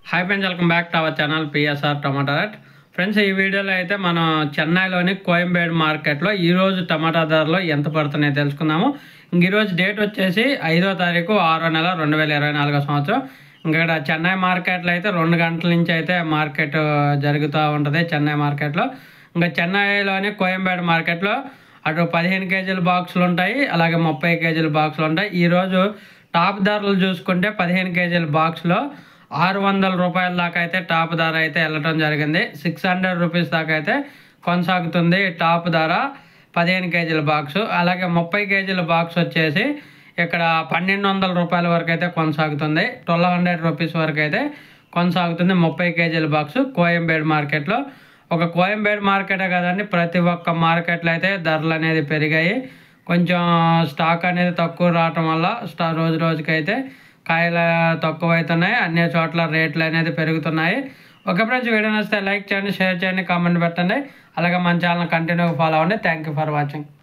hi friends welcome back to our channel PSR tomato rate friends ఈ వీడియోలో అయితే మనం చెన్నైలోని కోయంబేడు మార్కెట్లో ఈరోజు టమాటా ధరలు ఎంత పడుతున్నాయో తెలుసుకుందాము ఇంక ఈరోజు డేట్ వచ్చేసి ఐదో తారీఖు ఆరో నెల రెండు వేల ఇరవై నాలుగో సంవత్సరం ఇంకా ఇక్కడ చెన్నై మార్కెట్లో అయితే రెండు గంటల నుంచి అయితే మార్కెట్ జరుగుతూ ఉంటుంది చెన్నై మార్కెట్లో ఇంకా చెన్నైలోని కోయంబేడు మార్కెట్లో అటు పదిహేను కేజీల బాక్సులు ఉంటాయి అలాగే ముప్పై కేజీల బాక్సులు ఉంటాయి ఈరోజు టాప్ ధరలు చూసుకుంటే పదిహేను కేజీల బాక్స్లో ఆరు వందల రూపాయల దాకా అయితే టాప్ ధర అయితే వెళ్ళటం జరిగింది సిక్స్ హండ్రెడ్ రూపీస్ దాకా అయితే కొనసాగుతుంది టాప్ ధర పదిహేను కేజీల బాక్స్ అలాగే ముప్పై కేజీల బాక్స్ వచ్చేసి ఇక్కడ పన్నెండు వందల రూపాయల వరకు అయితే కొనసాగుతుంది ట్వెల్వ్ హండ్రెడ్ రూపీస్ వరకు అయితే కొనసాగుతుంది ముప్పై కేజీల బాక్స్ కోయంబేడు మార్కెట్లో ఒక కోయంబేడు మార్కెటే కదండి ప్రతి ఒక్క మార్కెట్లో అయితే ధరలు అనేది పెరిగాయి కొంచెం స్టాక్ అనేది తక్కువ రావటం వల్ల స్టా రోజు రోజుకైతే కాయలు తక్కువ అవుతున్నాయి అన్ని చోట్ల రేట్లు అనేది పెరుగుతున్నాయి ఒక ఫ్రెండ్స్ వీడియో నచ్చితే లైక్ చేయండి షేర్ చేయండి కామెంట్ పెట్టండి అలాగే మన ఛానల్ కంటిన్యూగా ఫాలో అవ్వండి థ్యాంక్ యూ ఫర్ వాచింగ్